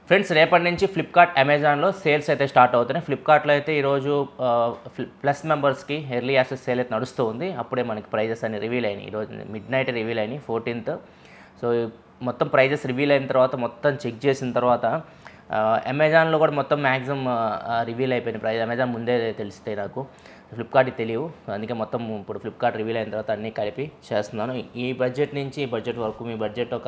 friends రేపటి నుంచి Flipkart అమెజాన్లో సేల్స్ అయితే స్టార్ట్ అవుతున్నాయి ఫ్లిప్కార్ట్లో అయితే ఈరోజు ఆ, ఫ్లి- ప్లస్ మెంబర్స్కి ఎర్లీ యాక్సెస్ సేల్ అయితే నడుస్తూ ఉంది అప్పుడే మనకి ప్రైజెస్ అన్ని రివీల్ అయినాయి ఈరోజు మిడ్ నైట్ రివీల్ అయినాయి ఫోర్టీన్త్ సో మొత్తం ప్రైజెస్ రివీల్ అయిన తర్వాత మొత్తం చెక్ చేసిన తర్వాత ఆ, అమెజాన్లో కూడా మొత్తం మ్యాక్సిమం రివీల్ అయిపోయిన ప్రైస్ అమెజాన్ ముందే తెలుస్తాయి నాకు ఫ్లిప్కార్ట్ తెలియవు అందుకే మొత్తం ఇప్పుడు ఫ్లిప్కార్ట్ రివీల్ అయిన తర్వాత అన్నీ కలిపి చేస్తున్నాను ఈ బడ్జెట్ నుంచి ఈ బడ్జెట్ వరకు మీ బడ్జెట్ ఒక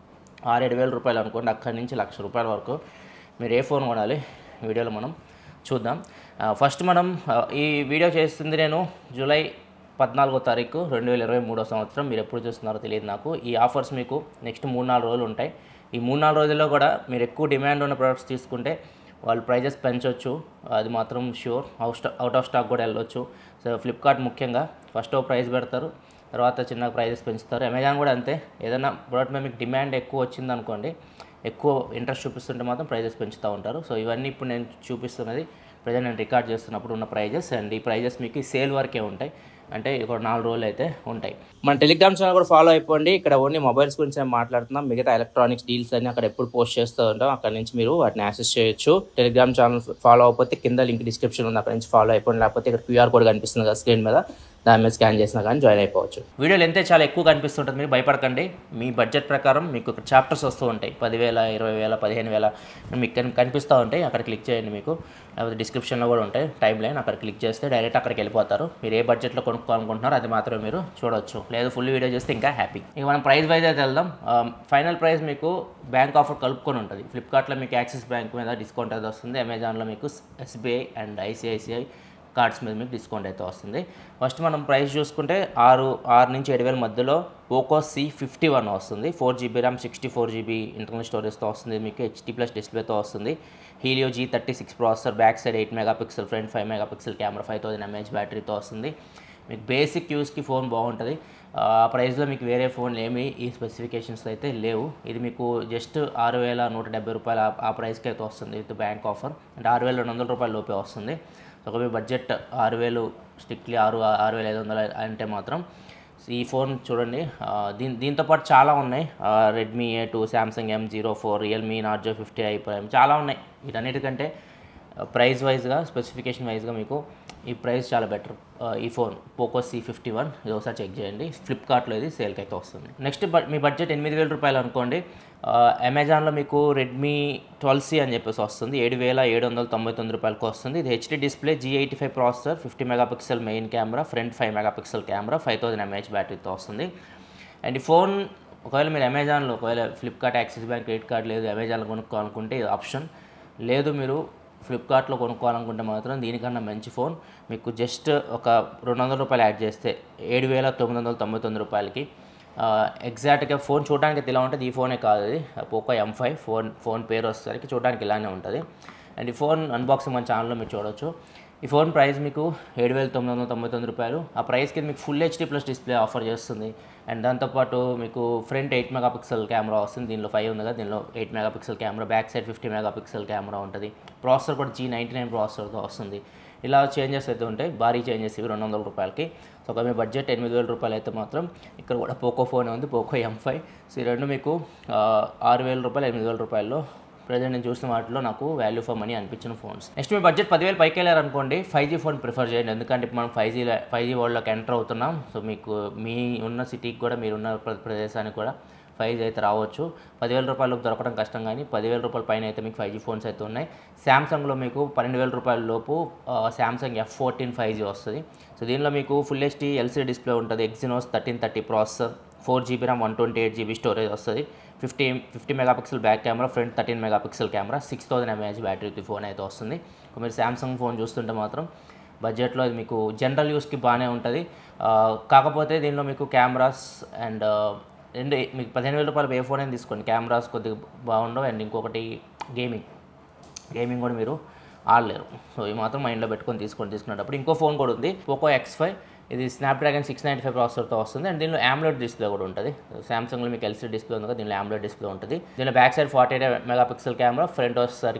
ఆరేడు వేల రూపాయలు అనుకోండి అక్కడి నుంచి లక్ష రూపాయల వరకు మీరు ఏ ఫోన్ కొనాలి వీడియోలో మనం చూద్దాం ఆ, ఫస్ట్ మనం ఆ, ఈ వీడియో చేస్తుంది నేను జూలై పద్నాలుగో తారీఖు రెండు వేల ఇరవై మూడో సంవత్సరం మీరు ఎప్పుడు చూస్తున్నారో తెలియదు నాకు ఈ ఆఫర్స్ మీకు నెక్స్ట్ మూడు నాలుగు రోజులు ఉంటాయి ఈ మూడు నాలుగు రోజుల్లో కూడా మీరు ఎక్కువ డిమాండ్ ఉన్న ప్రొడక్ట్స్ తీసుకుంటే వాళ్ళు ప్రైజెస్ పెంచవచ్చు అది మాత్రం షూర్ అవుట్ స్టా అవుట్ ఆఫ్ స్టాక్ కూడా వెళ్ళొచ్చు సో ఫ్లిప్కార్ట్ ముఖ్యంగా ఫస్ట్ ఓ ప్రైస్ పెడతారు తర్వాత చిన్న ప్రైజెస్ పెంచుతారు అమెజాన్ కూడా అంతే ఏదైనా ప్రోడక్ట్ మీద మీకు డిమాండ్ ఎక్కువ వచ్చింది అనుకోండి ఎక్కువ ఇంట్రెస్ట్ చూపిస్తుంటే మాత్రం ప్రైజెస్ పెంచుతూ ఉంటారు సో ఇవన్నీ ఇప్పుడు నేను చూపిస్తున్నది ప్రజెంట్ నేను రికార్డ్ చేస్తున్నప్పుడు ఉన్న ప్రైజెస్ అండ్ ఈ ప్రైజెస్ మీకు ఈ సేల్ వరకే ఉంటాయి అంటే ఒక నాలుగు రోజులు అయితే ఉంటాయి మన టెలిగ్రామ్ ఛానల్ కూడా ఫాలో అయిపోండి ఇక్కడ ఓన్లీ మొబైల్స్ గురించి నేను మాట్లాడుతున్నాం మిగతా ఎలక్ట్రానిక్స్ డీల్స్ అన్ని అక్కడ ఎప్పుడు పోస్ట్ చేస్తూ ఉంటాం అక్కడ నుంచి మీరు వాటిని యాక్సెస్ చేయొచ్చు టెలిగ్రామ్ ఛానల్ ఫాలో అయిపోతే కింద లింక్ డిస్క్రిప్షన్ ఉంది అక్కడ నుంచి ఫాలో అయిపోండి లేకపోతే ఇక్కడ క్యూఆర్ కోడ్ కనిపిస్తుంది కదా స్క్రీన్ మీద దాని మీద స్కాన్ చేసినా కానీ జాయిన్ అయిపోవచ్చు వీడియోలు ఎంతే చాలా ఎక్కువ కనిపిస్తుంటుంది మీరు భయపడకండి మీ బడ్జెట్ ప్రకారం మీకు ఇక్కడ చాప్టర్స్ వస్తూ ఉంటాయి పదివేల ఇరవై వేల పదిహేను వేల మీకు కని- కనిపిస్తూ ఉంటాయి అక్కడ క్లిక్ చేయండి మీకు లేకపోతే డిస్క్రిప్షన్లో కూడా ఉంటాయి టైం లైన్ అక్కడ క్లిక్ చేస్తే డైరెక్ట్ అక్కడికి వెళ్ళిపోతారు మీరు ఏ బడ్జెట్లో కొనుక్కోవాలనుకుంటున్నారో అది మాత్రమే మీరు చూడొచ్చు లేదు ఫుల్ వీడియో చేస్తే ఇంకా హ్యాపీ ఇక మనం ప్రైస్ వైజ్ అయితే వెళ్దాం ఫైనల్ ప్రైస్ మీకు బ్యాంక్ ఆఫర్ కలుపుకొని ఉంటుంది ఫ్లిప్కార్ట్లో మీకు యాక్సిస్ బ్యాంక్ మీద డిస్కౌంట్ అయితే వస్తుంది అమెజాన్లో మీకు ఎస్బీఐ అండ్ ఐసిఐసిఐ కార్డ్స్ మీద మీకు డిస్కౌంట్ అయితే వస్తుంది ఫస్ట్ మనం ప్రైస్ చూసుకుంటే ఆరు ఆరు నుంచి ఏడు వేల మధ్యలో పోకో సి ఫిఫ్టీ వన్ వస్తుంది four GB RAM sixty four GB internal స్టోరేజ్తో వస్తుంది మీకు హెచ్టీ ప్లస్ డిస్ప్లేతో వస్తుంది Helio G thirty six processor back side eight mega pixel front five mega pixel camera five thousand mAh బ్యాటరీతో వస్తుంది మీకు basic యూస్కి phone బాగుంటుంది ఆ ప్రైస్లో మీకు వేరే ఫోన్లు ఏమి ఈ స్పెసిఫికేషన్స్ అయితే లేవు ఇది మీకు జస్ట్ ఆరు వేల నూట డెబ్బై రూపాయలు ఆ- ఆ ప్రైస్కి అయితే వస్తుంది విత్ బ్యాంక్ ఆఫర్ అంటే ఆరు వేల రెండు వందల రూపాయల లోపే వస్తుంది ఒక మీ బడ్జెట్ ఆరు వేలు స్ట్రిక్ట్లీ ఆరు ఆరు వేల ఐదు వందలు అంటే మాత్రం ఈ ఫోన్ చూడండి ఆ, దీని దీంతో పాటు చాలా ఉన్నాయి Redmi A two Samsung M zero four Realme Narzo fifty i prime చాలా ఉన్నాయి వీటన్నిటికంటే ప్రైస్ వైజ్గా స్పెసిఫికేషన్ వైజ్గా మీకు ఈ ప్రైస్ చాలా బెటర్ ఈ phone Poco C fifty one ఇది ఒకసారి చెక్ చేయండి ఫ్లిప్కార్ట్లో ఇది సేల్కి అయితే వస్తుంది నెక్స్ట్ మీ బడ్జెట్ ఎనిమిది వేల రూపాయలు అనుకోండి ఆ, అమెజాన్లో మీకు రెడ్మీ ట్వెల్వ్ సి అని చెప్పేసి వస్తుంది ఏడు వేల ఏడు వందల తొంభై తొమ్మిది రూపాయలకి వస్తుంది ఇది HD display G eighty five processor fifty megapixel main camera front five megapixel camera five thousand mAh బ్యాటరీతో వస్తుంది అండ్ ఈ ఫోన్ ఒకవేళ మీరు అమెజాన్లో ఒకవేళ Flipkart Axis bank credit card లేదు అమెజాన్లో కొనుక్కోవాలనుకుంటే ఇది ఆప్షన్ లేదు మీరు ఫ్లిప్కార్ట్లో కొనుక్కోవాలనుకుంటే మాత్రం దీనికన్నా మంచి ఫోన్ మీకు జస్ట్ ఒక రెండు వందల రూపాయలు యాడ్ చేస్తే ఏడు వేల తొమ్మిది వందల తొంభై తొమ్మిది రూపాయలకి ఎగ్జాక్ట్గా ఫోన్ చూడడానికి అయితే ఇలా ఉంటుంది ఈ ఫోనే కాదు ఇది Poco M five phone phone పేరు వచ్చేసరికి చూడడానికి ఇలానే ఉంటుంది అండ్ ఈ ఫోన్ అన్బాక్సింగ్ మన ఛానల్లో మీరు చూడొచ్చు ఈ ఫోన్ ప్రైస్ మీకు ఏడు వేల తొమ్మిది వందల తొంభై తొమ్మిది రూపాయలు ఆ ప్రైస్కి మీకు full HD plus display offer చేస్తుంది అండ్ దాంతోపాటు మీకు front eight mega pixel camera వస్తుంది దీనిలో ఫైవ్ ఉంది కదా దీనిలో eight mega pixel camera back side fifty mega pixel camera ఉంటుంది ప్రాసెసర్ కూడా జీ నైంటీ నైన్ ప్రాసెసర్తో వస్తుంది ఇలా చేంజెస్ అయితే ఉంటాయి భారీ చేంజెస్ ఇవి రెండు వందల రూపాయలకి సో ఒక మీ బడ్జెట్ ఎనిమిది వేల రూపాయలు అయితే మాత్రం ఇక్కడ కూడా పోకో ఫోన్ ఉంది పోకో ఎం ఫైవ్ సో ఈ రెండు మీకు ఆ, ఆరు వేల రూపాయలు ఎనిమిది వేల రూపాయల్లో ప్రజెంట్ నేను చూసిన వాటిలో నాకు వాల్యూ ఫర్ మనీ అనిపించిన ఫోన్స్ నెక్స్ట్ మీ బడ్జెట్ పదివేలు పైకి వెళ్ళారనుకోండి ఫైవ్ జీ ఫోన్ ప్రిఫర్ చేయండి ఎందుకంటే ఇప్పుడు మనం ఫైవ్ జీ ఫైవ్ జీ వరల్డ్లోకి ఎంటర్ అవుతున్నాం సో మీకు మీ ఉన్న సిటీకి కూడా మీరున్న ప్ర- ప్రదేశానికి కూడా ఫైవ్ జీ అయితే రావచ్చు పదివేల రూపాయలకు దొరకడం కష్టం కానీ పదివేల రూపాయల పైన అయితే మీకు ఫైవ్ జీ ఫోన్స్ అయితే ఉన్నాయి శాంసంగ్లో మీకు పన్నెండు వేల రూపాయల లోపు Samsung F fourteen five G వస్తుంది సో దీనిలో మీకు ఫుల్ హెచ్డీ ఎల్సీ డిస్ప్లే ఉంటుంది Exynos thirteen thirty processor four GB RAM one twenty eight GB storage వస్తుంది fifty fifty megapixel back camera front thirteen megapixel camera six thousand mAh battery phone అయితే వస్తుంది ఒక మీరు Samsung phone చూస్తుంటే మాత్రం బడ్జెట్లో ఇది మీకు జనరల్ యూస్కి బాగానే ఉంటుంది ఆ, కాకపోతే దీనిలో మీకు కెమెరాస్ అండ్ రెండు మీకు పదిహేను వేల రూపాయలు ఏ ఫోన్ అయినా తీసుకోండి కెమెరాస్ కొద్దిగా బాగుండవు అండ్ ఇంకొకటి గేమింగ్ గేమింగ్ కూడా మీరు ఆడలేరు సో ఇది మాత్రం మైండ్లో పెట్టుకొని తీసుకొని తీసుకునేటప్పుడు ఇంకో ఫోన్ కూడా ఉంది పోకో ఎక్స్ ఫైవ్ ఇది స్నాప్డ్రాగన్ సిక్స్ నైంటీ ఫైవ్ ప్రాసెసర్తో వస్తుంది అండ్ దీనిలో ఆమ్లెట్ డిస్ప్లే కూడా ఉంటుంది సామ్సంగ్లో మీకు ఎల్సీ డిస్ప్లే ఉంది కదా దీనిలో ఆమ్లెట్ డిస్ప్లే ఉంటుంది దీనిలో back side forty eight mega pixel camera front వచ్చేసరికి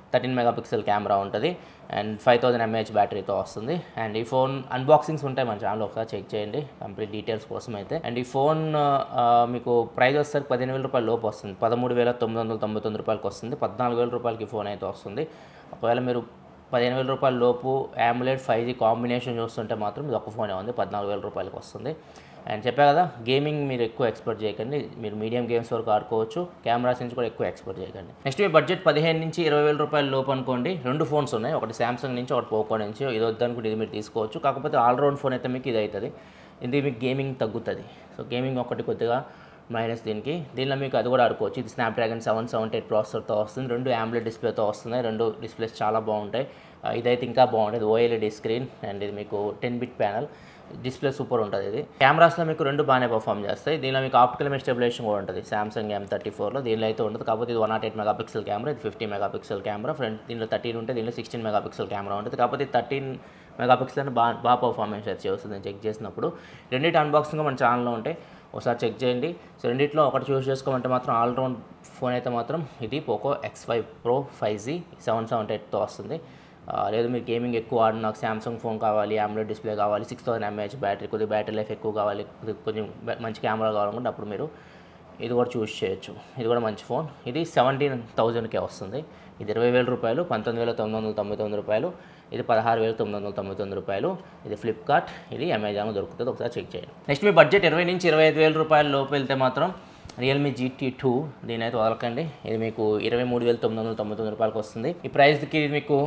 థర్టీన్ మెగాపిక్సెల్ కెమెరా ఉంటుంది అండ్ ఫైవ్ థౌసండ్ ఎంఏహెచ్ బ్యాటరీతో వస్తుంది అండ్ ఈ ఫోన్ అన్బాక్సింగ్స్ ఉంటాయి మన ఛానల్ ఒకసారి చెక్ చేయండి కంప్లీట్ డీటెయిల్స్ కోసం అయితే అండ్ ఈ ఫోన్ ఆ, మీకు ప్రైస్ వచ్చేసరికి పదిహేను వేల రూపాయల లోపు వస్తుంది పదమూడు వేల తొమ్మిది వందల తొంభై తొమ్మిది రూపాయలకి వస్తుంది పద్నాలుగు వేల రూపాయలకి ఫోన్ అయితే వస్తుంది ఒకవేళ మీరు పదిహేను వేల రూపాయల లోపు ఆమ్లెట్ ఫైవ్ జీ కాంబినేషన్ చూస్తుంటే మాత్రం ఇది ఒక ఫోనే ఉంది పద్నాలుగు వేల రూపాయలకి వస్తుంది అండ్ చెప్పా కదా గేమింగ్ మీరు ఎక్కువ ఎక్స్పెక్ట్ చేయకండి మీరు మీడియం గేమ్స్ వరకు ఆడుకోవచ్చు కెమెరాస్ నుంచి కూడా ఎక్కువ ఎక్స్పెక్ట్ చేయకండి నెక్స్ట్ మీ బడ్జెట్ పదిహేను నుంచి ఇరవై వేల రూపాయల లోపు అనుకోండి రెండు ఫోన్స్ ఉన్నాయి ఒకటి సామ్సంగ్ నుంచి ఒకటి పోకో నుంచి ఇది వద్దనుకుంటే ఇది మీరు తీసుకోవచ్చు కాకపోతే ఆల్రౌండ్ ఫోన్ అయితే మీకు ఇది అవుతుంది ఇది మీకు గేమింగ్ తగ్గుతుంది సో గేమింగ్ ఒకటి కొద్దిగా మైనస్ దీనికి దీనిలో మీకు అది కూడా ఆడుకోవచ్చు ఇది స్నాప్డ్రాగన్ సెవెన్ సెవెంటీ ఎయిట్ ప్రాసెసర్తో వస్తుంది రెండు ఆమ్లెట్ డిస్ప్లేతో వస్తున్నాయి రెండు డిస్ప్లేస్ చాలా బాగుంటాయి ఆ, ఇదైతే ఇంకా బాగుంటుంది ఓఎల్ఈడి స్క్రీన్ అండ్ ఇది మీకు ten bit panel display super ఉంటుంది ఇది కెమెరాస్లో మీకు రెండు బాగానే పర్ఫామ్ చేస్తాయి దీనిలో మీకు ఆప్టికల్ ఇమేజ్ స్టెబిలేషన్ కూడా ఉంటుంది సామ్సంగ్ ఎం థర్టీ ఫోర్లో దీనిలో అయితే ఉంటుంది కాకపోతే ఇది one naught eight megapixel camera ఇది ఫిఫ్టీ మెగాపిక్సెల్ కెమెరా ఫ్రంట్ దీనిలో థర్టీన్ ఉంటే దీనిలో సిక్స్టీన్ మెగాపిక్సెల్ కెమెరా ఉంటుంది కాకపోతే థర్టీన్ మెగాపిక్సెల్ అని బాగా బాగా పర్ఫార్మెన్స్ అయితే చేస్తుంది నేను చెక్ చేసినప్పుడు రెండింటి అన్బాక్సింగ్ మన ఛానల్లో ఉంటాయి ఒకసారి చెక్ చేయండి సో రెండిట్లో ఒకటి చూస్ చేసుకోమంటే మాత్రం ఆల్రౌండ్ ఫోన్ అయితే మాత్రం ఇది Poco X five pro five G seven seventy ఎయిట్తో వస్తుంది ఆ, లేదు మీరు గేమింగ్ ఎక్కువ ఆడి నాకు సామ్సంగ్ ఫోన్ కావాలి ఆమ్లెట్ డిస్ప్లే కావాలి సిక్స్ థౌసండ్ ఎంఏహెచ్ బ్యాటరీ కొద్దిగా బ్యాటరీ లైఫ్ ఎక్కువ కావాలి కొద్దిగా కొంచెం బె- మంచి కెమెరా కావాలనుకుంటే అప్పుడు మీరు ఇది కూడా చూస్ చేయొచ్చు ఇది కూడా మంచి ఫోన్ ఇది సెవెంటీన్ థౌజండ్కే వస్తుంది ఇది ఇరవై వేల రూపాయలు పంతొమ్మిది వేల తొమ్మిది వందల తొంభై తొమ్మిది రూపాయలు ఇది పదహారు వేల తొమ్మిది వందల తొంభై తొమ్మిది రూపాయలు ఇది ఫ్లిప్కార్ట్ ఇది అమెజాన్ దొరుకుతుంది ఒకసారి చెక్ చేయండి నెక్స్ట్ మీ బడ్జెట్ ఇరవై నుంచి ఇరవై ఐదు వేల రూపాయల లోపు వెళ్తే మాత్రం రియల్మీ జీటీ టూ దీని అయితే వదలకండి ఇది మీకు ఇరవై మూడు వేల తొమ్మిది వందల తొంభై తొమ్మిది రూపాయలకి వస్తుంది ఈ ప్రైస్కి ఇది మీకు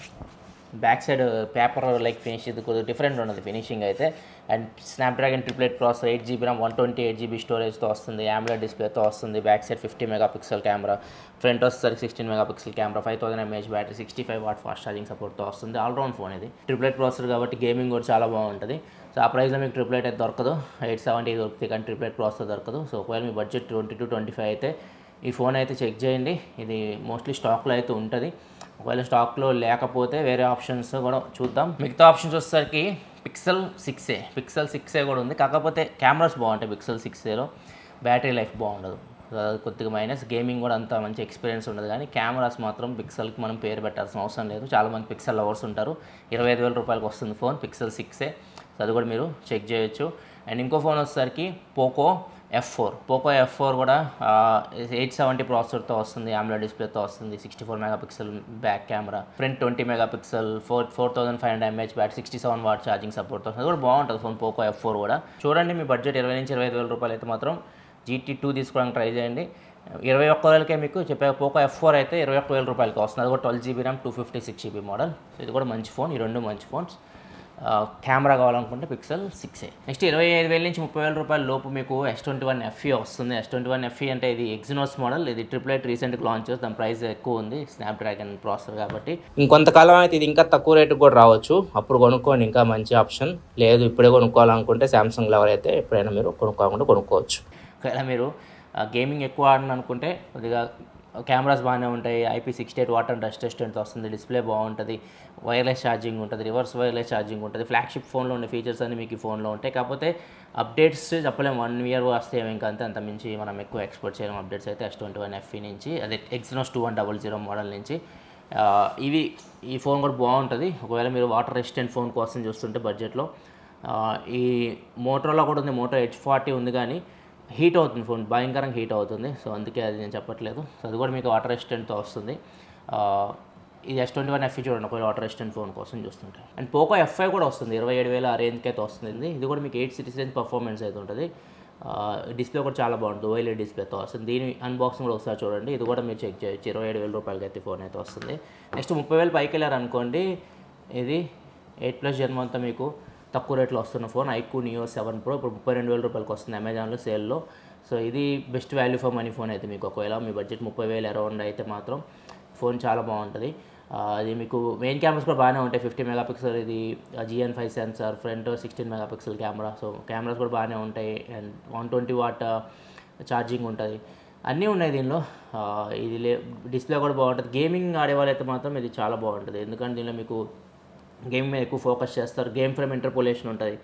back side paper like finish ఇది కొద్దిగా డిఫరెంట్ ఉన్నది ఫినిషింగ్ అయితే and Snapdragon triplet processor eight GB RAM one twenty eight GB స్టోరేజ్తో వస్తుంది ఆమ్లెట్ డిస్ప్లేతో వస్తుంది back side fifty mega pixel camera front వచ్చేసరికి sixteen mega pixel camera five thousand mAh battery sixty five watt fast charging సపోర్ట్తో వస్తుంది all round phone ఇది triplet processor కాబట్టి gaming కూడా చాలా బాగుంటుంది సో ఆ ప్రైస్లో మీకు ట్రిప్లెట్ అయితే దొరకదు ఎయిట్ సెవెంటీ దొరుకుతుంది కానీ ట్రిప్లెట్ ప్రాసెసర్ దొరకదు సో ఒకవేళ మీ budget twenty to twenty five అయితే ఈ ఫోన్ అయితే చెక్ చేయండి ఇది మోస్ట్లీ స్టాక్లో అయితే ఉంటుంది ఒకవేళ స్టాక్లో లేకపోతే వేరే ఆప్షన్స్ కూడా చూద్దాం మిగతా ఆప్షన్స్ వచ్చేసరికి Pixel six A Pixel six A కూడా ఉంది కాకపోతే కెమెరాస్ బాగుంటాయి పిక్సెల్ సిక్స్ ఏలో బ్యాటరీ లైఫ్ బాగుండదు సో అది కొద్దిగా మైనస్ గేమింగ్ కూడా అంత మంచి ఎక్స్పీరియన్స్ ఉండదు కానీ కెమెరాస్ మాత్రం పిక్సెల్కి మనం పేరు పెట్టాల్సిన అవసరం లేదు చాలామంది పిక్సెల్ లవర్స్ ఉంటారు ఇరవై ఐదు వేల రూపాయలకి వస్తుంది ఫోన్ పిక్సెల్ సిక్సే సో అది కూడా మీరు చెక్ చేయొచ్చు అండ్ ఇంకో ఫోన్ వచ్చేసరికి Poco F four Poco F four కూడా ఎయిట్ సెవెంటీ ప్రాసెసర్తో వస్తుంది ఆమ్లా డిస్ప్లేతో వస్తుంది sixty four megapixel back camera front twenty megapixel four four thousand five hundred mAh bat sixty seven watt charging support అది కూడా బాగుంటుంది phone Poco F four కూడా చూడండి మీ బడ్జెట్ ఇరవై నుంచి ఇరవై ఐదు వేల రూపాయలు అయితే మాత్రం జీటీ టూ తీసుకోవడానికి ట్రై చేయండి ఇరవై ఒక్క వేలకే మీకు చెప్పే పోకో ఎఫ్ ఫోర్ అయితే ఇరవై ఒక్క వేల రూపాయలకి వస్తుంది అది కూడా twelve GB RAM two fifty six GB model so ఇది కూడా మంచి ఫోన్ ఈ రెండు మంచి ఫోన్స్ కెమెరా కావాలనుకుంటే పిక్సెల్ సిక్స్ ఏ నెక్స్ట్ ఇరవై ఐదు వేల నుంచి ముప్పై వేల రూపాయల లోపు మీకు ఎస్ ట్వంటీ వన్ ఎఫ్ఈ వస్తుంది ఎస్ ట్వంటీ వన్ ఎఫ్ఈ అంటే ఇది ఎగ్జినోస్ మోడల్ ఇది ట్రిపుల్ ఎయిట్ రీసెంట్గా లాంచ్ చేసి దాని ప్రైస్ ఎక్కువ ఉంది స్నాప్డ్రాగన్ ప్రాసెసర్ కాబట్టి ఇంకొంతకాలం అయితే ఇది ఇంకా తక్కువ రేటుకి కూడా రావచ్చు అప్పుడు కొనుక్కోండి ఇంకా మంచి ఆప్షన్ లేదు ఇప్పుడే కొనుక్కోవాలనుకుంటే సామ్సంగ్ అయితే ఎప్పుడైనా మీరు కొనుక్కోకుండా కొనుక్కోవచ్చు ఒకవేళ మీరు గేమింగ్ ఎక్కువ ఆడను అనుకుంటే కొద్దిగా కెమెరాస్ బాగానే ఉంటాయి IP sixty eight water dust resistant వస్తుంది డిస్ప్లే బాగుంటుంది వైర్లెస్ ఛార్జింగ్ ఉంటుంది రివర్స్ వైర్లెస్ ఛార్జింగ్ ఉంటుంది ఫ్లాగ్షిప్ ఫోన్లో ఉండే ఫీచర్స్ అన్ని మీకు ఈ ఫోన్లో ఉంటాయి కాకపోతే అప్డేట్స్ చెప్పలేము వన్ ఇయర్ వస్తే ఇంకా అంతే అంత మించి మనం ఎక్కువ ఎక్స్పోర్ట్ చేయలేము అప్డేట్స్ అయితే ఎస్ ట్వంటీ వన్ ఎఫ్ఈ నుంచి అదే Exynos two one double zero model నుంచి ఆ, ఇవి ఈ ఫోన్ కూడా బాగుంటుంది ఒకవేళ మీరు వాటర్ రెసిస్టెంట్ ఫోన్ కోసం చూస్తుంటే బడ్జెట్లో ఆ, ఈ మోటోలో కూడా ఉంది మోటో హెచ్ ఫార్టీ ఉంది కానీ హీట్ అవుతుంది ఫోన్ భయంకరంగా హీట్ అవుతుంది సో అందుకే అది నేను చెప్పట్లేదు సో అది కూడా మీకు వాటర్ రెసిస్టెంట్తో వస్తుంది ఆ, ఇది ఎస్ ట్వంటీ వన్ ఎఫ్ చూడండి ఒకవేళ వాటర్ రెసిస్టెంట్ ఫోన్ కోసం చూస్తుంటే అండ్ పోకో ఎఫ్ఐ కూడా వస్తుంది ఇరవై ఏడు వేల ఆ రేంజ్కి అయితే వస్తుంది ఇది కూడా మీకు ఎయిట్ సిటీస్ రేంజ్ పర్ఫార్మెన్స్ అయితే ఉంటుంది డిస్ప్లే కూడా చాలా బాగుంటుంది ఓఎల్ఈడి డిస్ప్లేతో వస్తుంది దీని అన్బాక్సింగ్ కూడా ఒకసారి చూడండి ఇది కూడా మీరు చెక్ చేయొచ్చు ఇరవై ఏడు వేల రూపాయలకి అయితే ఫోన్ అయితే వస్తుంది నెక్స్ట్ ముప్పై వేలు పైకి వెళ్ళారు అనుకోండి ఇది ఎయిట్ ప్లస్ జన్మ అంతా మీకు తక్కువ రేట్లో వస్తున్న phone iQOO Neo seven Pro ఇప్పుడు ముప్పై రెండు వేల రూపాయలకి వస్తుంది అమెజాన్లో సేల్లో సో ఇది best value for money phone అయితే మీకు ఒకవేళ మీ బడ్జెట్ ముప్పై వేలు అరౌండ్ అయితే మాత్రం ఫోన్ చాలా బాగుంటుంది ఆ, అది మీకు మెయిన్ కెమెరాస్ కూడా బాగానే ఉంటాయి ఫిఫ్టీ మెగా పిక్సెల్ ఇది GN five sensor front sixteen mega pixel camera so cameras కూడా బాగానే ఉంటాయి and one twenty watt charging ఉంటుంది అన్నీ ఉన్నాయి దీనిలో ఆ, ఇది లే డిస్ప్లే కూడా బాగుంటుంది గేమింగ్ ఆడే వాళ్ళైతే మాత్రం ఇది చాలా బాగుంటుంది ఎందుకంటే దీనిలో మీకు గేమ్ మీద ఎక్కువ ఫోకస్ చేస్తారు గేమ్ ఫ్రేమ్ ఇంటర్పోలేషన్ ఉంటుంది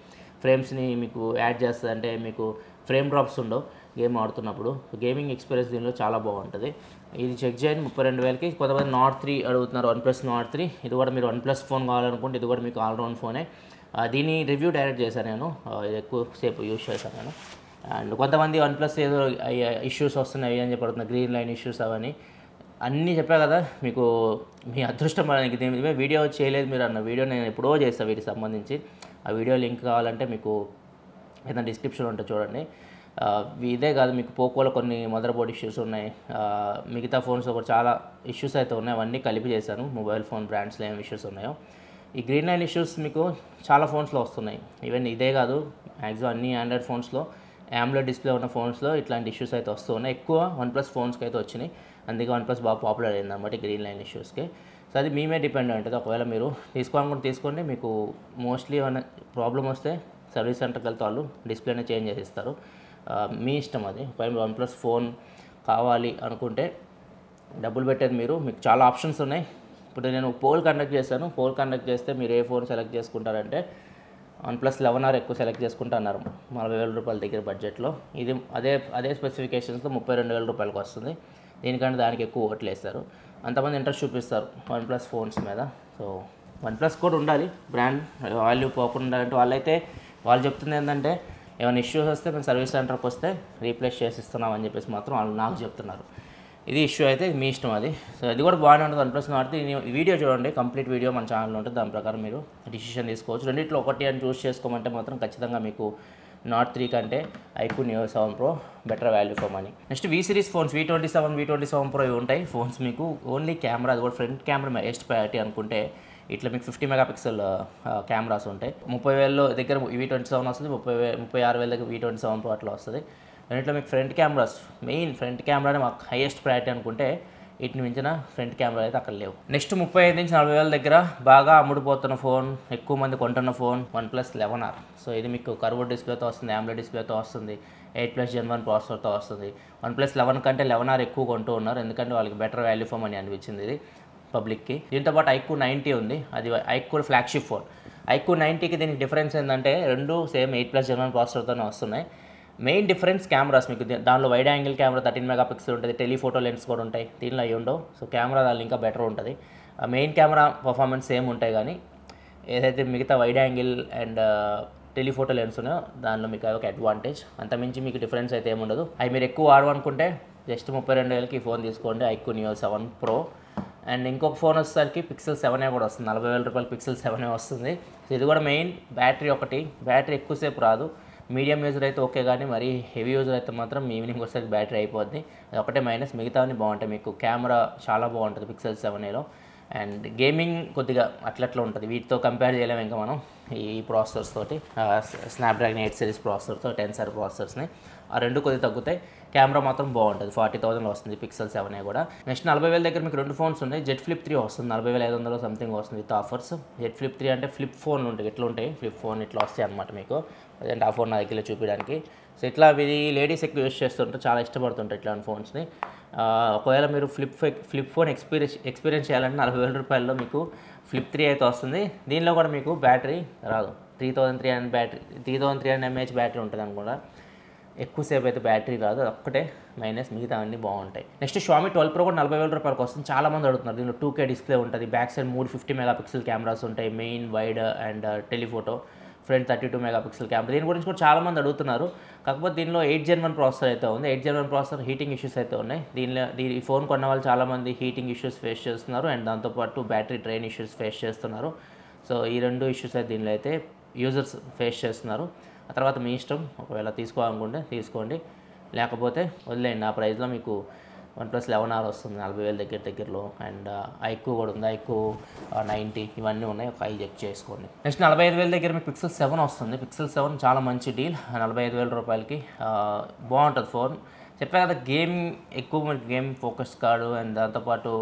ఫ్రేమ్స్ని మీకు యాడ్ చేస్తుంది అంటే మీకు ఫ్రేమ్ డ్రాప్స్ ఉండవు గేమ్ ఆడుతున్నప్పుడు గేమింగ్ ఎక్స్పీరియన్స్ దీనిలో చాలా బాగుంటుంది ఇది చెక్ చేయండి ముప్పై రెండు వేలకి కొంతమంది నాట్ త్రీ అడుగుతున్నారు వన్ ప్లస్ నాట్ త్రీ ఇది కూడా మీరు వన్ ప్లస్ ఫోన్ కావాలనుకుంటే ఇది కూడా మీకు ఆల్రౌండ్ ఫోనే ఆ, దీని రివ్యూ డైరెక్ట్ చేశాను నేను ఆ, ఇది ఎక్కువసేపు యూజ్ చేశాను నేను అండ్ కొంతమంది వన్ ప్లస్ ఏదో ఇష్యూస్ వస్తున్నాయి అని చెప్పడుతున్నారు గ్రీన్ లైన్ ఇష్యూస్ అవన్నీ అన్నీ చెప్పా కదా మీకు మీ అదృష్టం మనకి దీని మీద వీడియో చేయలేదు మీరు అన్న వీడియో నేను ఎప్పుడో చేస్తాను వీటికి సంబంధించి ఆ వీడియో లింక్ కావాలంటే మీకు ఏదైనా డిస్క్రిప్షన్ ఉంటే చూడండి ఆ, ఇదే కాదు మీకు పోకోలో కొన్ని మదర్ బోర్డ్ ఇష్యూస్ ఉన్నాయి ఆ, మిగతా ఫోన్స్ కూడా చాలా ఇష్యూస్ అయితే ఉన్నాయి అవన్నీ కలిపి చేశాను మొబైల్ ఫోన్ బ్రాండ్స్లో ఏం ఇష్యూస్ ఉన్నాయో ఈ గ్రీన్ లైన్ ఇష్యూస్ మీకు చాలా ఫోన్స్లో వస్తున్నాయి ఈవెన్ ఇదే కాదు మ్యాక్సిమం అన్ని ఆండ్రాయిడ్ ఫోన్స్లో ఆమ్లెట్ డిస్ప్లే ఉన్న ఫోన్స్లో ఇట్లాంటి ఇష్యూస్ అయితే వస్తూ ఉన్నాయి ఎక్కువ వన్ ప్లస్ ఫోన్స్కి అయితే వచ్చినాయి అందుకే వన్ ప్లస్ బాగా పాపులర్ అయింది అనమాట గ్రీన్ లైన్ ఇష్యూస్కి సో అది మీ మీద డిపెండ్ ఉంటుంది ఒకవేళ మీరు తీసుకోవాలనుకుంటే తీసుకోండి మీకు మోస్ట్లీ ఏమైనా ప్రాబ్లం వస్తే సర్వీస్ సెంటర్కి వెళ్తే వాళ్ళు డిస్ప్లేనే చేంజ్ చేసి ఇస్తారు ఆ, మీ ఇష్టం అది ఒకవేళ వన్ ప్లస్ ఫోన్ కావాలి అనుకుంటే డబ్బులు పెట్టేది మీరు మీకు చాలా ఆప్షన్స్ ఉన్నాయి ఇప్పుడు నేను పోల్ కండక్ట్ చేశాను పోల్ కండక్ట్ చేస్తే మీరు ఏ ఫోన్ సెలెక్ట్ చేసుకుంటారంటే వన్ ప్లస్ లెవెన్ ఆర్ ఎక్కువ సెలెక్ట్ చేసుకుంటా అన్నారు నలభై వేల రూపాయల దగ్గర బడ్జెట్లో ఇది అదే అదే స్పెసిఫికేషన్స్తో ముప్పై రెండు వేల రూపాయలకు వస్తుంది దీనికంటే దానికి ఎక్కువ ఓట్లు వేస్తారు అంతమంది ఇంట్రెస్ట్ చూపిస్తారు వన్ ప్లస్ ఫోన్స్ మీద సో వన్ ప్లస్ కూడా ఉండాలి బ్రాండ్ వాల్యూ పోకుండా అంటే వాళ్ళైతే వాళ్ళు చెప్తుంది ఏంటంటే ఏమైనా ఇష్యూస్ వస్తే మేము సర్వీస్ సెంటర్కి వస్తే రీప్లేస్ చేసి ఇస్తున్నాం అని చెప్పేసి మాత్రం వాళ్ళు నాకు చెప్తున్నారు ఇది ఇష్యూ అయితే మీ ఇష్టం అది సో ఇది కూడా బాగానే ఉంటుంది వన్ ప్లస్ వాడితే ఈ వీడియో చూడండి కంప్లీట్ వీడియో మన ఛానల్లో ఉంటుంది దాని ప్రకారం మీరు డిసిషన్ తీసుకోవచ్చు రెండిట్లో ఒకటి అని చూస్ చేసుకోమంటే మాత్రం ఖచ్చితంగా మీకు నాట్ త్రీ కంటే iQOO Neo seven Pro better value for money next V series phones V twenty seven V twenty seven Pro ఇవి ఉంటాయి ఫోన్స్ మీకు ఓన్లీ కెమెరా అది కూడా ఫ్రంట్ కెమెరా బెస్ట్ ప్రయారిటీ అనుకుంటే ఇట్లా మీకు ఫిఫ్టీ మెగా పిక్సెల్ కెమెరాస్ ఉంటాయి ముప్పై వేలలో దగ్గర వీ ట్వంటీ సెవెన్ వస్తుంది ముప్పై వే ముప్పై ఆరు వేల దగ్గర వీ ట్వంటీ సెవెన్ ప్రో అట్లా వస్తుంది రెండిట్లో మీకు ఫ్రంట్ కెమెరాస్ మెయిన్ ఫ్రంట్ కెమెరానే మాకు హైయెస్ట్ ప్రయారిటీ అనుకుంటే వీటిని మించిన ఫ్రంట్ కెమెరా అయితే అక్కడ లేవు నెక్స్ట్ ముప్పై ఐదు నుంచి నలభై వేల దగ్గర బాగా అమ్ముడుపోతున్న ఫోన్ ఎక్కువ మంది కొంటున్న phone OnePlus eleven R so ఇది మీకు కర్వ్ డిస్ప్లేతో వస్తుంది ఆమ్లెట్ డిస్ప్లేతో వస్తుంది ఎయిట్ ప్లస్ జెన్ వన్ ప్రాసెసర్తో వస్తుంది వన్ ప్లస్ లెవెన్ కంటే లెవెన్ ఆర్ ఎక్కువ కొంటూ ఉన్నారు ఎందుకంటే వాళ్ళకి బెటర్ వాల్యూ ఫోన్ అని అనిపించింది ఇది పబ్లిక్కి దీంతో పాటు ఐక్యూ నైంటీ ఉంది అది ఐక్యూ ఫ్లాగ్షిప్ ఫోన్ ఐక్యూ నైంటీకి దీనికి డిఫరెన్స్ ఏంటంటే రెండు same eight plus Gen one ప్రాసెసర్తోనే వస్తున్నాయి మెయిన్ డిఫరెన్స్ కెమెరాస్ మీకు ది- దానిలో wide angle camera thirteen megapixel ఉంటుంది టెలిఫోటో లెన్స్ కూడా ఉంటాయి దీనిలో అవి ఉండవు సో కెమెరా దానిలో ఇంకా బెటర్ ఉంటుంది ఆ మెయిన్ కెమెరా పర్ఫార్మెన్స్ సేమ్ ఉంటాయి కానీ ఏదైతే మిగతా wide angle and telephoto lens ఉన్నాయో దానిలో మీకు అదొక అడ్వాంటేజ్ అంతమించి మీకు డిఫరెన్స్ అయితే ఏముండదు అవి మీరు ఎక్కువ వాడమనుకుంటే జస్ట్ ముప్పై రెండు వేలకి ఈ ఫోన్ తీసుకోండి iQOO Neo seven Pro and ఇంకొక ఫోన్ వచ్చేసరికి పిక్సెల్ సెవెనే కూడా వస్తుంది నలభై వేల రూపాయలు పిక్సెల్ సెవెనే వస్తుంది సో ఇది కూడా మెయిన్ బ్యాటరీ ఒకటి బ్యాటరీ ఎక్కువసేపు రాదు మీడియం యూజర్ అయితే ఓకే కానీ మరి హెవీ యూజర్ అయితే మాత్రం ఈవినింగ్ వచ్చేసరికి బ్యాటరీ అయిపోద్ది అది ఒకటే మైనస్ మిగతావన్నీ బాగుంటాయి మీకు కెమెరా చాలా బాగుంటుంది పిక్సెల్ సెవెన్లో అండ్ గేమింగ్ కొద్దిగా అట్లట్లా ఉంటుంది వీటితో కంపేర్ చేయలేము ఇంకా మనం ఈ ప్రాసెసర్స్ తోటి స్నాప్డ్రాగన్ ఎయిట్ సిరీస్ ప్రాసెసర్తో టెన్ సార్ ప్రాసెసర్స్ని ఆ రెండు కొద్దిగా తగ్గుతాయి కెమెరా మాత్రం బాగుంటుంది ఫార్టీ థౌసండ్ వస్తుంది పిక్సెల్ సెవెన్ కూడా నెక్స్ట్ నలభై వేల దగ్గర మీకు రెండు ఫోన్స్ ఉన్నాయి జెట్ ఫ్లిప్ త్రీ వస్తుంది నలభై వేల ఐదు వందలు సంథింగ్ వస్తుంది with offers Z Flip three అంటే ఫ్లిప్ ఫోన్ ఉంటాయి ఎట్లా ఉంటాయి ఫ్లిప్ ఫోన్ ఇట్లా వస్తాయి అనమాట మీకు అదంటే ఆ ఫోన్ నా దగ్గర చూపించడానికి సో ఇట్లా ఇది లేడీస్ ఎక్కువ యూస్ చేస్తుంటారు చాలా ఇష్టపడుతుంటారు ఇట్లాంటి ఫోన్స్ని ఆ, ఒకవేళ మీరు flip flip phone experience experience చేయాలంటే నలభై వేల రూపాయల్లో మీకు ఫ్లిప్ త్రీ అయితే వస్తుంది దీనిలో కూడా మీకు బ్యాటరీ రాదు three thousand three hundred battery three thousand three hundred mAh battery ఉంటుంది అనుకుంటా ఎక్కువసేపు అయితే బ్యాటరీ రాదు అది ఒక్కటే మైనస్ మిగతా అన్నీ బాగుంటాయి నెక్స్ట్ షామీ ట్వెల్వ్ ప్రో కూడా నలభై వేల రూపాయలకు వస్తుంది చాలా మంది అడుగుతున్నారు దీనిలో టూ కే డిస్ప్లే ఉంటుంది బ్యాక్ సైడ్ మూడు ఫిఫ్టీ మెగా పిక్సెల్ కెమెరాస్ ఉంటాయి main wide and telephoto front thirty two mega pixel camera దీని గురించి కూడా చాలా మంది అడుగుతున్నారు కాకపోతే దీనిలో ఎయిట్ జెన్ వన్ ప్రాసెసర్ అయితే ఉంది eight Gen one processor heating issues అయితే ఉన్నాయి దీనిలో దీని ఈ ఫోన్ కొన్న వాళ్ళు చాలామంది హీటింగ్ ఇష్యూస్ ఫేస్ చేస్తున్నారు అండ్ దాంతోపాటు బ్యాటరీ డ్రైన్ ఇష్యూస్ ఫేస్ చేస్తున్నారు సో ఈ రెండు ఇష్యూస్ అయితే దీనిలో అయితే యూజర్స్ ఫేస్ చేస్తున్నారు ఆ తర్వాత మీ ఇష్టం ఒకవేళ తీసుకోవాలనుకుంటే తీసుకోండి లేకపోతే వదిలేయండి ఆ ప్రైస్లో మీకు వన్ ప్లస్ లెవెన్ ఆర్ వస్తుంది నలభై వేల దగ్గర దగ్గరలో అండ్ ఐక్యూ కూడా ఉంది ఐక్యూ నైంటీ ఇవన్నీ ఉన్నాయి ఒక ఐ చెక్ చేసుకోండి నెక్స్ట్ నలభై ఐదు వేల దగ్గర మీకు పిక్సెల్ సెవెన్ వస్తుంది పిక్సెల్ సెవెన్ చాలా మంచి డీల్ నలభై ఐదు వేల రూపాయలకి ఆ, బాగుంటుంది ఫోన్ చెప్పా కదా గేమ్ ఎక్కువ మనకి గేమ్ ఫోకస్ కాడు అండ్ దాంతోపాటు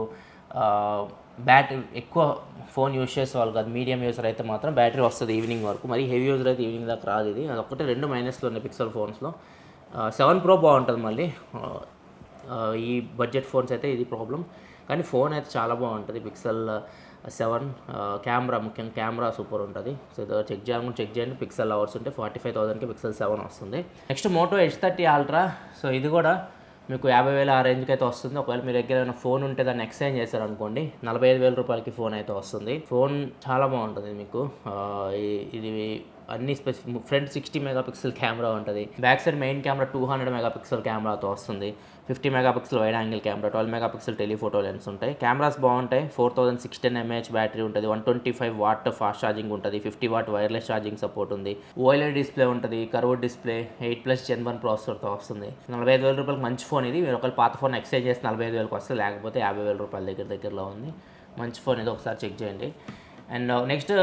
బ్యాటరీ ఎక్కువ ఫోన్ యూస్ చేసే వాళ్ళు కాదు మీడియం యూజర్ అయితే మాత్రం బ్యాటరీ వస్తుంది ఈవినింగ్ వరకు మరి హెవీ యూజర్ అయితే ఈవినింగ్ దాకా రాదు ఇది అదొక్కటే రెండు మైనస్లో ఉన్నాయి పిక్సెల్ ఫోన్స్లో సెవెన్ ప్రో బాగుంటుంది మళ్ళీ ఆ, ఆ, ఈ బడ్జెట్ ఫోన్స్ అయితే ఇది ప్రాబ్లం కానీ ఫోన్ అయితే చాలా బాగుంటుంది పిక్సెల్ సెవెన్ కెమెరా ముఖ్యంగా కెమెరా సూపర్ ఉంటుంది సో ఇది చెక్ చేయాలనుకుంటే చెక్ చేయండి పిక్సెల్ అవర్స్ ఉంటే ఫార్టీ ఫైవ్ థౌసండ్కి పిక్సెల్ సెవెన్ వస్తుంది next Moto Edge thirty Ultra so ఇది కూడా మీకు యాభై వేల ఆ రేంజ్కి అయితే వస్తుంది ఒకవేళ మీ దగ్గర ఏమైనా ఫోన్ ఉంటే దాన్ని ఎక్స్చేంజ్ చేశారనుకోండి నలభై ఐదు వేల రూపాయలకి ఫోన్ అయితే వస్తుంది ఫోన్ చాలా బాగుంటుంది మీకు ఆ, ఈ- ఇది అన్ని specific front sixty mega pixel camera ఉంటుంది back side main camera two hundred megapixel కెమెరాతో వస్తుంది fifty mega megapixel wide angle camera twelve megapixel telephoto lens ఉంటాయి కెమెరాస్ బాగుంటాయి four thousand sixteen mAh battery ఉంటుంది one twenty five watt fast charging ఉంటుంది fifty watt wireless charging support ఉంది OLED display ఉంటుంది curve display eight plus Gen one ప్రాసెసర్తో వస్తుంది నలభై ఐదు వేల రూపాయలకి మంచి ఫోన్ ఇది మీరు ఒకవేళ పాత ఫోన్ ఎక్స్చేంజ్ చేసి నలభై ఐదు వేలకు వస్తే లేకపోతే యాభై వేల రూపాయల దగ్గర దగ్గరలో ఉంది మంచి ఫోన్ ఇది ఒకసారి చెక్ చేయండి అండ్ నెక్స్ట్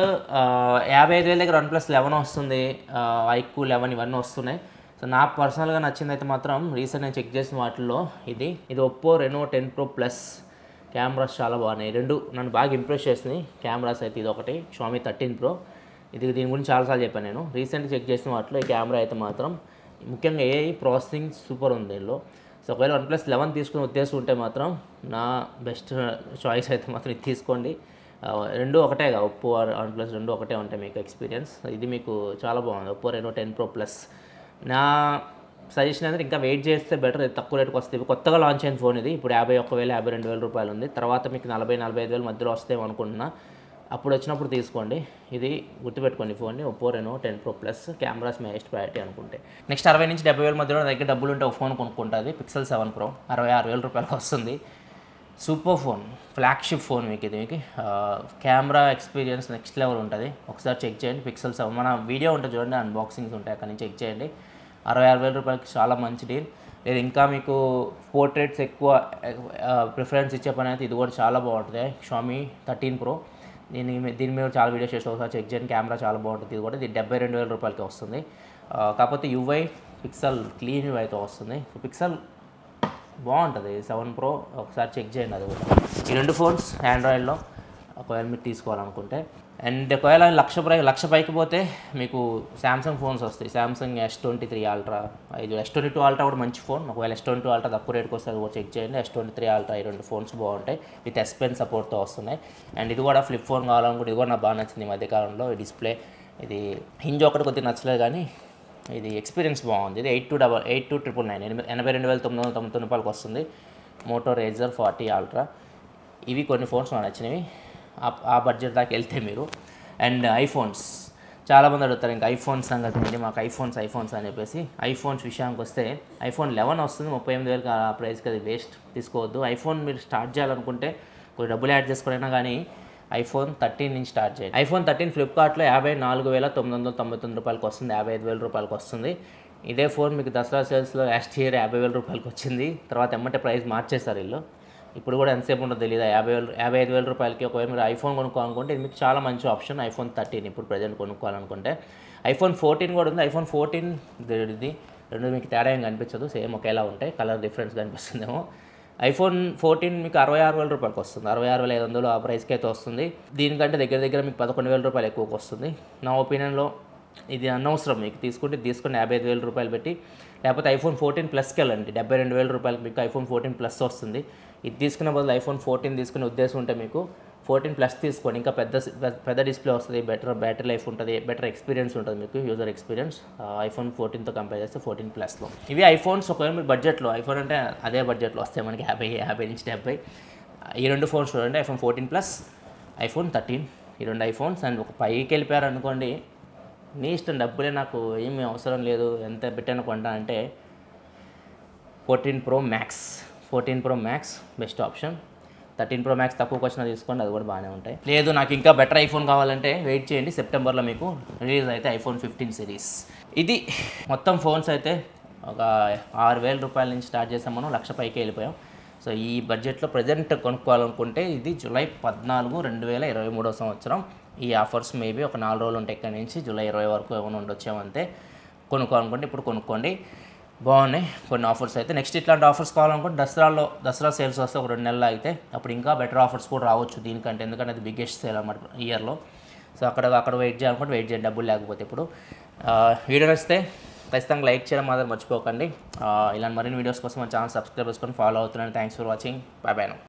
యాభై ఐదు వేల దగ్గర వన్ ప్లస్ లెవెన్ వస్తుంది ఐక్యూ లెవెన్ ఇవన్నీ వస్తున్నాయి సో నాకు పర్సనల్గా నచ్చింది అయితే మాత్రం రీసెంట్ నేను చెక్ చేసిన వాటిల్లో ఇది ఇది Oppo Reno ten Pro plus cameras చాలా బాగున్నాయి రెండు నన్ను బాగా ఇంప్రెస్ చేసింది కెమెరాస్ అయితే ఇది ఒకటి షామీ థర్టీన్ ప్రో ఇది దీని గురించి చాలాసార్లు చెప్పాను నేను రీసెంట్గా చెక్ చేసిన వాటిలో ఈ కెమెరా అయితే మాత్రం ముఖ్యంగా ఏ ప్రాసెసింగ్ సూపర్ ఉంది దీనిలో సో ఒకవేళ వన్ ప్లస్ లెవెన్ తీసుకునే ఉద్దేశం ఉంటే మాత్రం నా బెస్ట్ చాయిస్ అయితే మాత్రం ఇది తీసుకోండి ఆ, రెండు ఒకటేగా ఒప్పో వన్ ప్లస్ రెండు ఒకటే ఉంటాయి మీకు ఎక్స్పీరియన్స్ ఇది మీకు చాలా బాగుంది Oppo Reno ten Pro plus నా సజెషన్ అయితే ఇంకా వెయిట్ చేస్తే బెటర్ ఇది తక్కువ రేటుకి వస్తుంది ఇప్పుడు కొత్తగా లాంచ్ అయిన ఫోన్ ఇది ఇప్పుడు యాభై ఒక్క వేలు యాభై రెండు వేల రూపాయలు ఉంది తర్వాత మీకు నలభై నలభై ఐదు వేల మధ్యలో వస్తాయేమో అనుకుంటున్నా అప్పుడు వచ్చినప్పుడు తీసుకోండి ఇది గుర్తుపెట్టుకోండి ఫోన్ని Oppo Reno ten Pro plus cameras highest priority అనుకుంటే నెక్స్ట్ అరవై నుంచి డెబ్బై వేల మధ్యలో నా దగ్గర డబ్బులు ఉంటే ఒక ఫోన్ కొనుక్కుంటుంది పిక్సెల్ సెవెన్ ప్రో అరవై ఆరు వేల రూపాయలకు వస్తుంది సూపర్ ఫోన్ ఫ్లాగ్షిప్ ఫోన్ మీకు ఇది మీకు కెమెరా ఎక్స్పీరియన్స్ నెక్స్ట్ లెవెల్ ఉంటుంది ఒకసారి చెక్ చేయండి పిక్సెల్ సెవెన్ మన వీడియో ఉంటుంది చూడండి అన్బాక్సింగ్స్ ఉంటాయి అక్కడ నుంచి చెక్ చేయండి అరవై ఆరు వేల రూపాయలకి చాలా మంచి డీల్ లేదు ఇంకా మీకు పోర్ట్రేట్స్ ఎక్కువ ప్రిఫరెన్స్ ఇచ్చే పని అయితే ఇది కూడా చాలా బాగుంటుంది షామీ థర్టీన్ ప్రో దీని మీ- దీని మీద చాలా వీడియోస్ చేస్తే ఒకసారి చెక్ చేయండి కెమెరా చాలా బాగుంటుంది ఇది కూడా ఇది డెబ్బై రెండు వేల రూపాయలకి వస్తుంది ఆ, కాకపోతే యువై పిక్సెల్ క్లీన్ యూఐతో వస్తుంది పిక్సెల్ బాగుంటుంది సెవెన్ ప్రో ఒకసారి చెక్ చేయండి అది కూడా ఈ రెండు ఫోన్స్ ఆండ్రాయిడ్లో ఒకవేళ మీరు తీసుకోవాలనుకుంటే అండ్ ఒకవేళ లక్ష ప్రై లక్ష పైకి పోతే మీకు శాంసంగ్ ఫోన్స్ వస్తాయి Samsung S twenty three Ultra ఇది ఎస్ ట్వంటీ టూ అల్ట్రా కూడా మంచి ఫోన్ ఒకవేళ ఎస్ ట్వంటీ టూ అల్ట్రా తక్కువ రేట్కి వస్తే అది కూడా చెక్ చేయండి ఎస్ ట్వంటీ త్రీ అల్ట్రా ఈ రెండు ఫోన్స్ బాగుంటాయి విత్ ఎస్ పెన్ సపోర్ట్తో వస్తున్నాయి అండ్ ఇది కూడా ఫ్లిప్ ఫోన్ కావాలనుకుంటే ఇది కూడా నాకు బాగా నచ్చింది ఈ మధ్యకాలంలో ఈ డిస్ప్లే ఇది హింజ్ ఒకటి కొద్దిగా నచ్చలేదు కానీ ఇది ఎక్స్పీరియన్స్ బాగుంది ఇది eight two double eight two triple nine ఎనిమిది ఎనభై రెండు వేల తొమ్మిది వందల తొంభై తొమ్మిది రూపాయలకి వస్తుంది మోటో రేజర్ ఫార్టీ అల్ట్రా ఇవి కొన్ని ఫోన్స్ నాకు నచ్చినవి ఆ- ఆ బడ్జెట్ దాకా వెళ్తే మీరు అండ్ ఐఫోన్స్ చాలామంది అడుగుతారు ఇంకా ఐఫోన్స్ సంగతి ఏంటి మాకు ఐఫోన్స్ ఐఫోన్స్ అని చెప్పేసి ఐఫోన్స్ విషయానికి వస్తే ఐఫోన్ లెవెన్ వస్తుంది ముప్పై ఎనిమిది వేలకు ఆ ప్రైస్కి అది వేస్ట్ తీసుకోవద్దు ఐఫోన్ మీరు స్టార్ట్ చేయాలనుకుంటే కొన్ని డబ్బులు యాడ్ చేసుకునైనా కానీ ఐఫోన్ థర్టీన్ నుంచి స్టార్ట్ చేయండి ఐఫోన్ థర్టీన్ ఫ్లిప్కార్ట్లో యాభై నాలుగు వేల తొమ్మిది వందల తొంభై తొమ్మిది రూపాయలకి వస్తుంది యాభై ఐదు వేల రూపాయలకి వస్తుంది ఇదే ఫోన్ మీకు దసరా సేల్స్లో లాస్ట్ ఇయర్ యాభై వేల రూపాయలకి వచ్చింది తర్వాత ఎమ్మటే ప్రైస్ మార్చేస్తారు వీళ్ళు ఇప్పుడు కూడా ఎంతసేపు ఉంటుందో తెలియదు యాభై వేలు యాభై ఐదు వేల రూపాయలకి ఒకవేళ మీరు ఐఫోన్ కొనుక్కోవాలనుకుంటే ఇది మీకు చాలా మంచి ఆప్షన్ ఐఫోన్ థర్టీన్ ఇప్పుడు ప్రజెంట్ కొనుక్కోవాలనుకుంటే ఐఫోన్ ఫోర్టీన్ కూడా ఉంది ఐఫోన్ ఫోర్టీన్ ఇది రెండు మీకు తేడా ఏం కనిపించదు సేమ్ ఒకేలా ఉంటాయి కలర్ డిఫరెన్స్ కనిపిస్తుందేమో ఐఫోన్ ఫోర్టీన్ మీకు అరవై ఆరు వేల రూపాయలకి వస్తుంది అరవై ఆరు వేల ఐదు వందలు ఆ ప్రైస్కి అయితే వస్తుంది దీనికంటే దగ్గర దగ్గర మీకు పదకొండు వేల రూపాయలు ఎక్కువకి వస్తుంది నా ఒపీనియన్లో ఇది అనవసరం మీకు తీసుకుంటే తీసుకుని యాభై ఐదు వేల రూపాయలు పెట్టి లేకపోతే ఐఫోన్ ఫోర్టీన్ ప్లస్కి వెళ్ళండి డెబ్బై రెండు వేల రూపాయలకి మీకు ఐఫోన్ ఫోర్టీన్ ప్లస్ వస్తుంది ఇది తీసుకున్న బదులు ఐఫోన్ ఫోర్టీన్ తీసుకునే ఉద్దేశం ఉంటే మీకు ఫోర్టీన్ ప్లస్ తీసుకోండి ఇంకా పెద్ద పెద్ద డిస్ప్లే వస్తుంది బెటర్ బ్యాటరీ లైఫ్ ఉంటుంది బెటర్ ఎక్స్పీరియన్స్ ఉంటుంది మీకు యూజర్ ఎక్స్పీరియన్స్ ఐఫోన్ ఫోర్టీన్తో కంపేర్ చేస్తే ఫోర్టీన్ ప్లస్లో ఇవి ఐఫోన్స్ ఒకవేళ మీ బడ్జెట్లో ఐఫోన్ అంటే అదే బడ్జెట్లో వస్తాయి మనకి యాభై యాభై నుంచి డెబ్బై ఈ రెండు ఫోన్స్ చూడండి iPhone fourteen plus iPhone thirteen ఈ రెండు ఐఫోన్స్ అండ్ ఒక పైకి వెళ్ళిపోయారు అనుకోండి నీ ఇష్టం డబ్బులే నాకు ఏమీ అవసరం లేదు ఎంత పెట్టాను కొంటా అంటే fourteen Pro Max fourteen Pro Max best option thirteen Pro Max తక్కువకి వచ్చినా తీసుకోండి అది కూడా బాగానే ఉంటాయి లేదు నాకు ఇంకా బెటర్ ఐఫోన్ కావాలంటే వెయిట్ చేయండి సెప్టెంబర్లో మీకు రిలీజ్ అయితే ఐఫోన్ ఫిఫ్టీన్ సిరీస్ ఇది మొత్తం ఫోన్స్ అయితే ఒక ఆరు వేల రూపాయల నుంచి స్టార్ట్ చేసాం మనం లక్ష పైకి వెళ్ళిపోయాం సో ఈ బడ్జెట్లో ప్రజెంట్ కొనుక్కోవాలనుకుంటే ఇది జూలై పద్నాలుగు రెండు వేల ఇరవై మూడో సంవత్సరం ఈ ఆఫర్స్ మేబీ ఒక నాలుగు రోజులు ఉంటాయి ఇక్కడ నుంచి జూలై ఇరవై వరకు ఏమైనా ఉండొచ్చామంతే కొనుక్కోవాలనుకుంటే ఇప్పుడు కొనుక్కోండి బాగున్నాయి కొన్ని ఆఫర్స్ అయితే నెక్స్ట్ ఇట్లాంటి ఆఫర్స్ కావాలనుకుంటే దసరాలో దసరా సేల్స్ వస్తే ఒక రెండు నెలలు అయితే అప్పుడు ఇంకా బెటర్ ఆఫర్స్ కూడా రావచ్చు దీనికంటే ఎందుకంటే అది బిగ్గెస్ట్ సేల్ అన్నమాట ఇయర్లో సో అక్కడ అక్కడ వెయిట్ చేయాలనుకుంటే వెయిట్ చేయండి డబ్బులు లేకపోతే ఇప్పుడు ఆ, వీడియో నచ్చితే ఖచ్చితంగా లైక్ చేయడం మాత్రం మర్చిపోకండి ఆ, ఇలాంటి మరిన్ని వీడియోస్ కోసం మన ఛానల్ సబ్స్క్రైబ్ చేసుకొని ఫాలో అవుతున్నాను thanks for watching bye bye